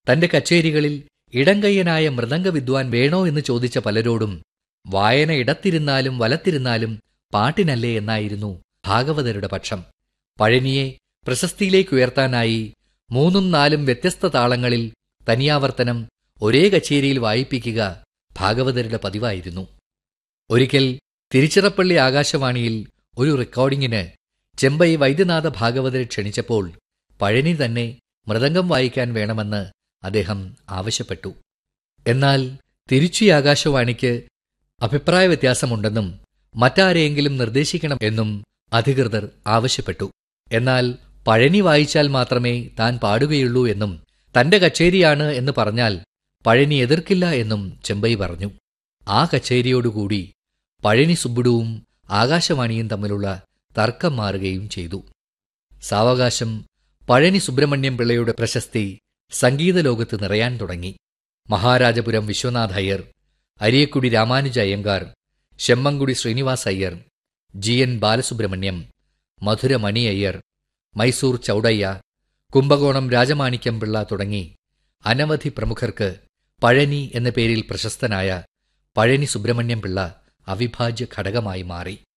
തന്റെ കച്ചേരികളിൽ ഇടങ്കയ്യനായ മൃദംഗ വിദ്വാൻ വേണോ എന്ന് ചോദിച്ച പലരോടും വായന ഇടത്തിരുന്നാലും വലത്തിരുന്നാലും പാട്ടിനല്ലേ എന്നായിരുന്നു ഭാഗവതരുടെ പക്ഷം പഴനിയെ പ്രശസ്തിയിലേക്ക് ഉയർത്താനായി മൂന്നും നാലും വ്യത്യസ്ത താളങ്ങളിൽ തനിയാവർത്തനം ഒരേ കച്ചേരിയിൽ വായിപ്പിക്കുക ഭാഗവതരുടെ പതിവായിരുന്നു ഒരിക്കൽ തിരുച്ചിറപ്പള്ളി ആകാശവാണിയിൽ ഒരു റെക്കോർഡിങ്ങിന് ചെമ്പൈ വൈദ്യനാഥ ഭാഗവതരെ ക്ഷണിച്ചപ്പോൾ പഴനി തന്നെ മൃദംഗം വായിക്കാൻ വേണമെന്ന് അദ്ദേഹം ആവശ്യപ്പെട്ടു എന്നാൽ തിരുച്ചി ആകാശവാണിക്ക് അഭിപ്രായ വ്യത്യാസമുണ്ടെന്നും മറ്റാരെയെങ്കിലും നിർദ്ദേശിക്കണം എന്നും അധികൃതർ ആവശ്യപ്പെട്ടു എന്നാൽ പഴനി വായിച്ചാൽ മാത്രമേ താൻ പാടുകയുള്ളൂ എന്നും തന്റെ കച്ചേരിയാണ് എന്ന് പറഞ്ഞാൽ പഴനി എതിർക്കില്ല എന്നും ചെമ്പൈ പറഞ്ഞു ആ കച്ചേരിയോടുകൂടി പഴനി സുബ്ബുടുവും ആകാശവാണിയും തമ്മിലുള്ള തർക്കം മാറുകയും ചെയ്തു സാവകാശം പഴനി സുബ്രഹ്മണ്യം പിള്ളയുടെ പ്രശസ്തി സംഗീത ലോകത്ത് നിറയാൻ തുടങ്ങി മഹാരാജപുരം വിശ്വനാഥ് അയ്യർ അരിയക്കുടി രാമാനുജ അയ്യങ്കാർ ശെമ്മങ്കുടി ശ്രീനിവാസ് അയ്യർ ജി എൻ ബാലസുബ്രഹ്മണ്യം മധുരമണി അയ്യർ മൈസൂർ ചൗഡയ്യ കുംഭകോണം രാജമാണിക്യം പിള്ള തുടങ്ങി അനവധി പ്രമുഖർക്ക് പഴനി എന്ന പേരിൽ പ്രശസ്തനായ പഴനി സുബ്രഹ്മണ്യം പിള്ള അവിഭാജ്യ ഘടകമായി മാറി